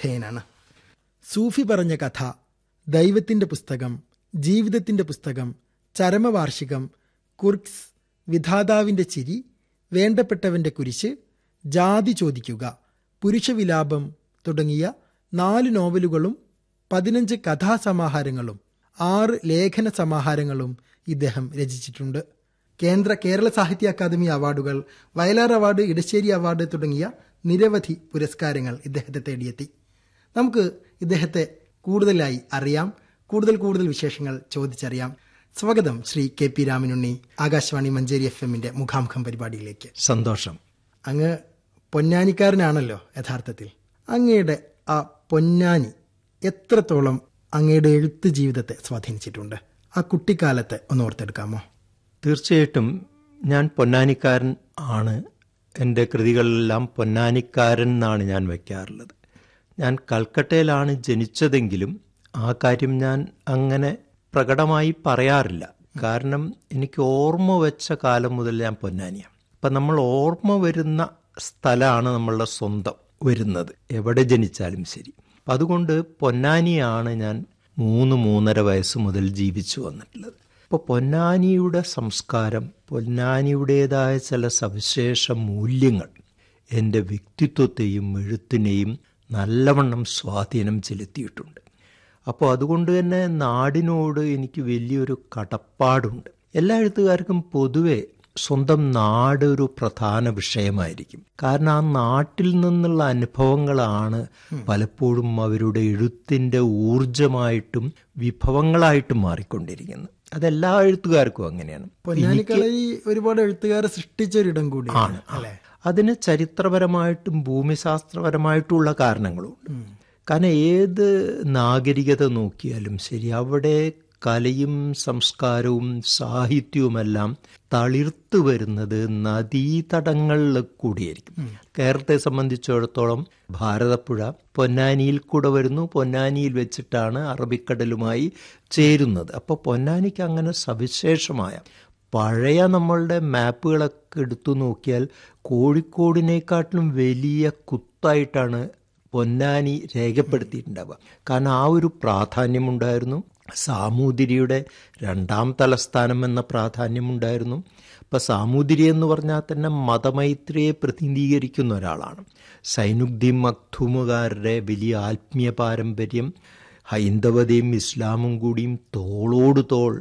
ശ്രദ്ധേയനാണ് സൂഫി പറഞ്ഞ കഥ ദൈവത്തിന്റെ പുസ്തകം ജീവിതത്തിന്റെ പുസ്തകം ചരമവാർഷികം കുർക്സ് വിധാതാവിന്റെ ചിരി വേണ്ടപ്പെട്ടവന്റെ കുരിശ് ജാതി ചോദിക്കുക പുരുഷവിലാപം തുടങ്ങിയ നാല് നോവലുകളും പതിനഞ്ച് കഥാസമാഹാരങ്ങളും ആറ് ലേഖന സമാഹാരങ്ങളും ഇദ്ദേഹം രചിച്ചിട്ടുണ്ട് കേന്ദ്ര കേരള സാഹിത്യ അക്കാദമി അവാർഡുകൾ വയലാർ അവാർഡ് ഇടശ്ശേരി അവാർഡ് തുടങ്ങിയ നിരവധി പുരസ്കാരങ്ങൾ ഇദ്ദേഹത്തെ തേടിയെത്തി നമുക്ക് ഇദ്ദേഹത്തെ കൂടുതലായി അറിയാം കൂടുതൽ കൂടുതൽ വിശേഷങ്ങൾ ചോദിച്ചറിയാം സ്വാഗതം ശ്രീ കെ പി രാമനുണ്ണി ആകാശവാണി മഞ്ചേരി എഫ് എമ്മിന്റെ മുഖാമുഖം പരിപാടിയിലേക്ക് സന്തോഷം അങ്ങ് പൊന്നാനിക്കാരനാണല്ലോ യഥാർത്ഥത്തിൽ അങ്ങയുടെ ആ പൊന്നാനി എത്രത്തോളം അങ്ങയുടെ എഴുത്ത് ജീവിതത്തെ സ്വാധീനിച്ചിട്ടുണ്ട് ആ കുട്ടിക്കാലത്തെ ഒന്ന് ഓർത്തെടുക്കാമോ തീർച്ചയായിട്ടും ഞാൻ പൊന്നാനിക്കാരൻ ആണ് എൻ്റെ കൃതികളിലെല്ലാം പൊന്നാനിക്കാരൻ എന്നാണ് ഞാൻ വയ്ക്കാറുള്ളത് ഞാൻ കൽക്കട്ടയിലാണ് ജനിച്ചതെങ്കിലും ആ കാര്യം ഞാൻ അങ്ങനെ പ്രകടമായി പറയാറില്ല കാരണം എനിക്ക് ഓർമ്മ വെച്ച കാലം മുതൽ ഞാൻ പൊന്നാനിയാണ് അപ്പം നമ്മൾ ഓർമ്മ വരുന്ന സ്ഥലമാണ് നമ്മളുടെ സ്വന്തം വരുന്നത് എവിടെ ജനിച്ചാലും ശരി അപ്പം അതുകൊണ്ട് പൊന്നാനിയാണ് ഞാൻ മൂന്ന് മൂന്നര വയസ്സ് മുതൽ ജീവിച്ചു വന്നിട്ടുള്ളത് അപ്പോൾ പൊന്നാനിയുടെ സംസ്കാരം പൊന്നാനിയുടേതായ ചില സവിശേഷ മൂല്യങ്ങൾ എൻ്റെ വ്യക്തിത്വത്തെയും എഴുത്തിനെയും നല്ലവണ്ണം സ്വാധീനം ചെലുത്തിയിട്ടുണ്ട് അപ്പോൾ അതുകൊണ്ട് തന്നെ നാടിനോട് എനിക്ക് വലിയൊരു കടപ്പാടുണ്ട് എല്ലാ എഴുത്തുകാർക്കും പൊതുവെ സ്വന്തം നാട് ഒരു പ്രധാന വിഷയമായിരിക്കും കാരണം ആ നാട്ടിൽ നിന്നുള്ള അനുഭവങ്ങളാണ് പലപ്പോഴും അവരുടെ എഴുത്തിന്റെ ഊർജമായിട്ടും വിഭവങ്ങളായിട്ടും മാറിക്കൊണ്ടിരിക്കുന്നത് അതെല്ലാ എഴുത്തുകാർക്കും അങ്ങനെയാണ് പൊന്നാനിക്കളി ഒരുപാട് എഴുത്തുകാരെ സൃഷ്ടിച്ച ഒരിടം കൂടിയാണ് അല്ലെ അതിന് ചരിത്രപരമായിട്ടും ഭൂമിശാസ്ത്രപരമായിട്ടുള്ള കാരണങ്ങളുണ്ട് കാരണം ഏത് നാഗരികത നോക്കിയാലും ശരി അവിടെ കലയും സംസ്കാരവും സാഹിത്യവുമെല്ലാം തളിർത്തു വരുന്നത് നദീതടങ്ങളിൽ കൂടിയായിരിക്കും കേരളത്തെ സംബന്ധിച്ചിടത്തോളം ഭാരതപ്പുഴ പൊന്നാനിയിൽ കൂടെ വരുന്നു പൊന്നാനിയിൽ വെച്ചിട്ടാണ് അറബിക്കടലുമായി ചേരുന്നത് അപ്പോൾ പൊന്നാനിക്ക് അങ്ങനെ സവിശേഷമായ പഴയ നമ്മളുടെ മാപ്പുകളൊക്കെ എടുത്തു നോക്കിയാൽ കോഴിക്കോടിനെക്കാട്ടിലും വലിയ കുത്തായിട്ടാണ് പൊന്നാനി രേഖപ്പെടുത്തിയിട്ടുണ്ടാവുക കാരണം ആ ഒരു പ്രാധാന്യമുണ്ടായിരുന്നു സാമൂതിരിയുടെ രണ്ടാം തലസ്ഥാനം എന്ന പ്രാധാന്യമുണ്ടായിരുന്നു അപ്പം സാമൂതിരി എന്ന് പറഞ്ഞാൽ തന്നെ മതമൈത്രിയെ പ്രതിനിധീകരിക്കുന്ന ഒരാളാണ് സൈനുദ്ദീൻ മക്തൂമുകാരുടെ വലിയ ആത്മീയ പാരമ്പര്യം ഹൈന്ദവതയും ഇസ്ലാമും കൂടിയും തോളോട് തോൾ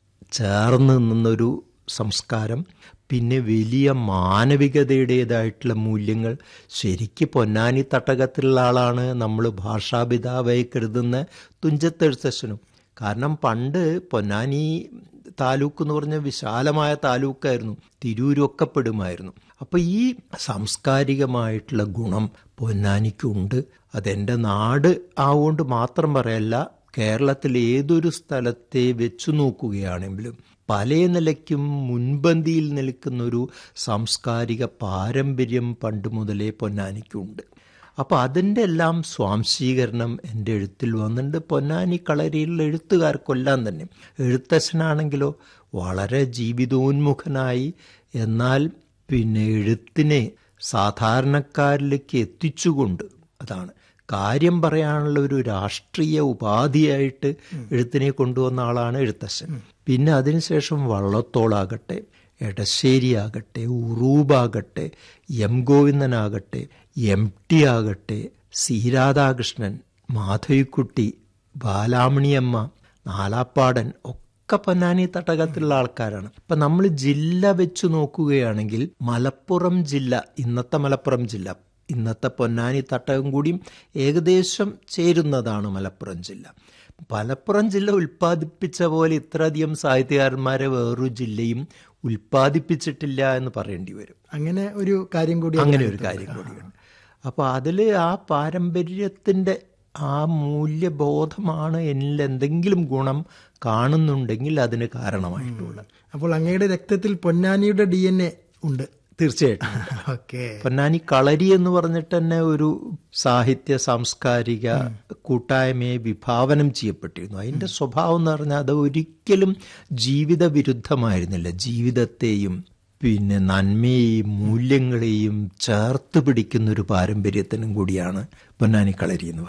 ചേർന്ന് നിന്നൊരു സംസ്കാരം പിന്നെ വലിയ മാനവികതയുടേതായിട്ടുള്ള മൂല്യങ്ങൾ ശരിക്ക് പൊന്നാനി തട്ടകത്തിലുള്ള ആളാണ് നമ്മൾ ഭാഷാപിതാവായി കരുതുന്ന തുഞ്ചത്തെഴുത്തച്ഛനും കാരണം പണ്ട് പൊന്നാനി താലൂക്ക് എന്ന് പറഞ്ഞ വിശാലമായ താലൂക്കായിരുന്നു തിരൂരൊക്കെ പെടുമായിരുന്നു അപ്പോൾ ഈ സാംസ്കാരികമായിട്ടുള്ള ഗുണം പൊന്നാനിക്കുണ്ട് അതെൻ്റെ നാട് ആവുകൊണ്ട് മാത്രം പറയല്ല കേരളത്തിൽ ഏതൊരു സ്ഥലത്തെ വെച്ചു നോക്കുകയാണെങ്കിലും പല നിലയ്ക്കും മുൻപന്തിയിൽ നിൽക്കുന്ന ഒരു സാംസ്കാരിക പാരമ്പര്യം പണ്ട് മുതലേ പൊന്നാനിക്കുണ്ട് അപ്പോൾ അതിൻ്റെ എല്ലാം സ്വാംശീകരണം എൻ്റെ എഴുത്തിൽ വന്നിട്ടുണ്ട് പൊന്നാനി കളരിയിലുള്ള എഴുത്തുകാർക്കെല്ലാം തന്നെ എഴുത്തച്ഛനാണെങ്കിലോ വളരെ ജീവിതോന്മുഖനായി എന്നാൽ പിന്നെ എഴുത്തിനെ സാധാരണക്കാരിലേക്ക് എത്തിച്ചുകൊണ്ട് അതാണ് കാര്യം പറയാനുള്ള ഒരു രാഷ്ട്രീയ ഉപാധിയായിട്ട് എഴുത്തിനെ കൊണ്ടുവന്ന ആളാണ് എഴുത്തച്ഛൻ പിന്നെ അതിനുശേഷം വള്ളത്തോളാകട്ടെ എടശ്ശേരി ആകട്ടെ ഉറൂബാകട്ടെ എം ഗോവിന്ദനാകട്ടെ എം ടി ആകട്ടെ സി രാധാകൃഷ്ണൻ മാധവിക്കുട്ടി ബാലാമണിയമ്മ നാലാപ്പാടൻ ഒക്കെ പൊന്നാനി തട്ടകത്തിലുള്ള ആൾക്കാരാണ് ഇപ്പൊ നമ്മൾ ജില്ല വെച്ച് നോക്കുകയാണെങ്കിൽ മലപ്പുറം ജില്ല ഇന്നത്തെ മലപ്പുറം ജില്ല ഇന്നത്തെ പൊന്നാനി തട്ടകം കൂടിയും ഏകദേശം ചേരുന്നതാണ് മലപ്പുറം ജില്ല മലപ്പുറം ജില്ല ഉൽപ്പാദിപ്പിച്ച പോലെ ഇത്രയധികം സാഹിത്യകാരന്മാരെ വേറൊരു ജില്ലയും ഉൽപ്പാദിപ്പിച്ചിട്ടില്ല എന്ന് പറയേണ്ടി വരും അങ്ങനെ ഒരു കാര്യം കൂടി അങ്ങനെ ഒരു കാര്യം കൂടിയുണ്ട് അപ്പോൾ അതിൽ ആ പാരമ്പര്യത്തിൻ്റെ ആ മൂല്യബോധമാണ് എന്നിൽ എന്തെങ്കിലും ഗുണം കാണുന്നുണ്ടെങ്കിൽ അതിന് കാരണമായിട്ടുള്ളത് അപ്പോൾ അങ്ങയുടെ രക്തത്തിൽ പൊന്നാനിയുടെ ഡി എൻ എ ഉണ്ട് തീർച്ചയായിട്ടും ഓക്കെ പൊന്നാനി കളരി എന്ന് പറഞ്ഞിട്ട് തന്നെ ഒരു സാഹിത്യ സാംസ്കാരിക കൂട്ടായ്മയെ വിഭാവനം ചെയ്യപ്പെട്ടിരുന്നു അതിന്റെ സ്വഭാവം എന്ന് പറഞ്ഞാൽ അത് ഒരിക്കലും ജീവിത വിരുദ്ധമായിരുന്നില്ല ജീവിതത്തെയും പിന്നെ നന്മയെയും മൂല്യങ്ങളെയും ചേർത്ത് പിടിക്കുന്ന ഒരു പാരമ്പര്യത്തിനും കൂടിയാണ് പൊന്നാനി കളരി എന്ന്